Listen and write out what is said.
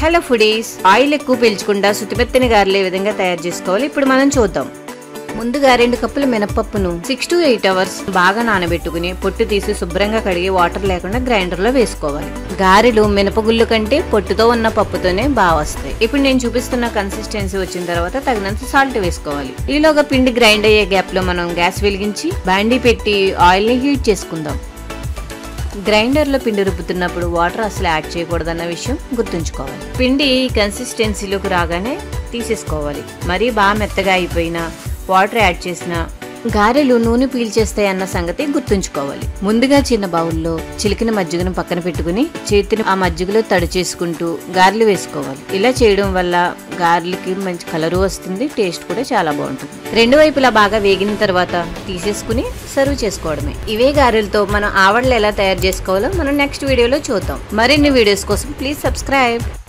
hello foodies oil ఎక్కువ పీల్చకుండా సుతిమెత్తని గారెలు ఏ విధంగా తయారు చేసుకోవాలి ఇప్పుడు మనం చూద్దాం ముందుగా రెండు కప్పుల మినపప్పును సిక్స్ టు ఎయిట్ అవర్స్ బాగా నానబెట్టుకుని పొట్టు తీసి శుభ్రంగా కడిగి వాటర్ లేకుండా గ్రైండర్ లో వేసుకోవాలి గారెలు మినపగుళ్ళు కంటే పొట్టుతో ఉన్న పప్పుతోనే బాగా వస్తాయి ఇప్పుడు నేను చూపిస్తున్న కన్సిస్టెన్సీ వచ్చిన తర్వాత తగినంత సాల్ట్ వేసుకోవాలి ఈలోగా పిండి గ్రైండ్ అయ్యే గ్యాప్ లో మనం గ్యాస్ వెలిగించి బాండీ పెట్టి ఆయిల్ ని హీట్ చేసుకుందాం గ్రైండర్లో పిండి రుబ్బుతున్నప్పుడు వాటర్ అసలు యాడ్ చేయకూడదన్న విషయం గుర్తుంచుకోవాలి పిండి ఈ కన్సిస్టెన్సీలోకి రాగానే తీసేసుకోవాలి మరీ బాగా మెత్తగా అయిపోయినా వాటర్ యాడ్ చేసిన గారెలు నూనె పీల్చేస్తాయి అన్న సంగతి గుర్తుంచుకోవాలి ముందుగా చిన్న బౌల్లో చిలికిన మజ్జిగను పక్కన పెట్టుకుని చేతిని ఆ మజ్జిగలో తడి చేసుకుంటూ గారెలు వేసుకోవాలి ఇలా చేయడం వల్ల గారెలకి మంచి కలరు వస్తుంది టేస్ట్ కూడా చాలా బాగుంటుంది రెండు వైపులా బాగా వేగిన తర్వాత తీసేసుకుని సర్వ్ చేసుకోవడమే ఇవే గారెలతో మనం ఆవడలు ఎలా తయారు చేసుకోవాలో మనం నెక్స్ట్ వీడియోలో చూద్దాం మరిన్ని వీడియోస్ కోసం ప్లీజ్ సబ్స్క్రైబ్